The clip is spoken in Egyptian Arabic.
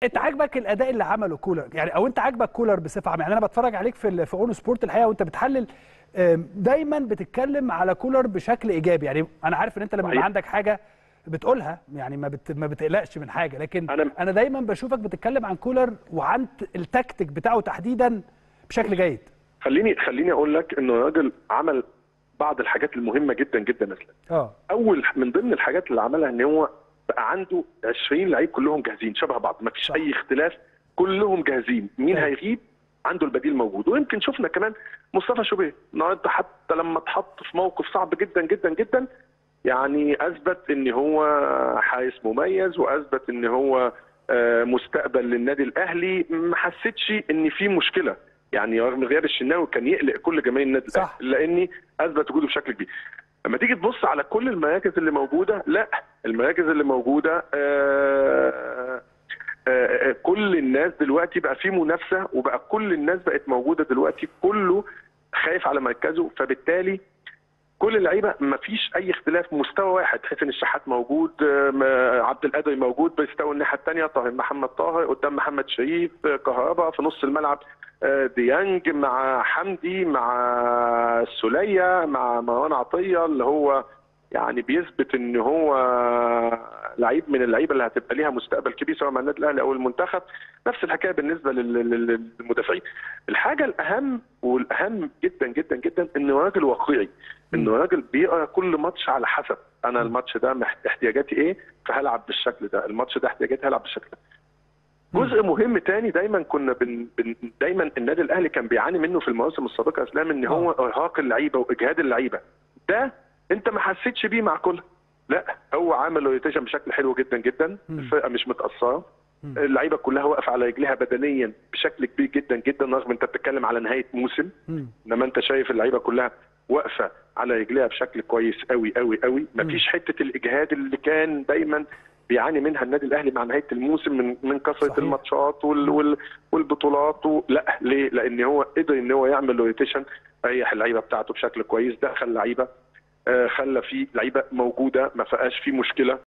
انت عاجبك الاداء اللي عمله كولر يعني او انت عاجبك كولر بصفه عامه يعني انا بتفرج عليك في ال- في اون سبورت الحقيقه وانت بتحلل آم، دايما بتتكلم على كولر بشكل ايجابي يعني انا عارف ان انت لما يبقى صحيح. عندك حاجه بتقولها يعني ما بت... ما بتقلقش من حاجه لكن انا, أنا- أنا دايما بشوفك بتتكلم عن كولر وعن ت- التكتيك بتاعه تحديدا بشكل جيد خليني خليني اقول لك انه الراجل عمل بعض الحاجات المهمه جدا جدا يا اسلام اه اول من ضمن الحاجات اللي عملها ان هو بقى عنده 20 لعيب كلهم جاهزين شبه بعض ما فيش صح. اي اختلاف كلهم جاهزين مين أيوة. هيغيب عنده البديل موجود ويمكن شفنا كمان مصطفى شوبير النهارده حتى لما اتحط في موقف صعب جدا جدا جدا يعني اثبت ان هو حارس مميز واثبت ان هو آه، مستقبل للنادي الاهلي ما حسيتش ان في مشكله يعني رغم غياب الشناوي كان يقلق كل جماهير النادي صح. الاهلي لاني اثبت وجوده بشكل كبير لما تيجي تبص على كل المراكز اللي موجوده لا المراكز اللي موجوده آه آه، كل الناس دلوقتي بقى في منافسه وبقى كل الناس بقت موجوده دلوقتي كله خايف على مركزه فبالتالي كل اللعيبه ما فيش اي اختلاف مستوى واحد حسين الشحات موجود آه، ما- عبد القادر موجود بيستوي الناحيه الثانيه طاهر محمد طاهر قدام محمد شريف آه، كهربا في نص الملعب آه، ديانج مع حمدي مع السوليه مع مروان عطيه اللي هو يعني بيثبت ان هو لعيب من اللعيبه اللي هتبقى ليها مستقبل كبير سواء مع النادي الاهلي او المنتخب نفس الحكايه بالنسبه لل- لل- للمدافعين الحاجه الاهم والاهم جدا جدا جدا انه راجل واقعي انه راجل بيقرا كل ماتش على حسب انا الماتش ده محت- احتياجاتي ايه فهلعب بالشكل ده الماتش ده احتياجاتي هلعب بالشكل ده جزء مهم تاني دايما كنا بن بن دايما النادي الاهلي كان بيعاني منه في المواسم السابقه يا اسلام ان هو ارهاق اللعيبه واجهاد اللعيبه ده انت ما حسيتش بيه مع كل لا هو عامل روتيشن بشكل حلو جدا جدا مم. الفرقه مش متاثره مم. اللعيبه كلها واقفه على رجليها بدنيا بشكل كبير جدا جدا رغم انت بتتكلم على نهايه موسم مم. انما انت شايف اللعيبه كلها واقفه على رجليها بشكل كويس قوي قوي قوي مفيش حته الاجهاد اللي كان دايما بيعاني منها النادي الاهلي مع نهايه الموسم من من كثره صحيح. الماتشات وال وال والبطولات و... لا ليه؟ لان هو قدر ان هو يعمل روتيشن ريح اللعيبه بتاعته بشكل كويس دخل لعيبه آه، خلى في لعيبه موجوده ما فيهاش في مشكله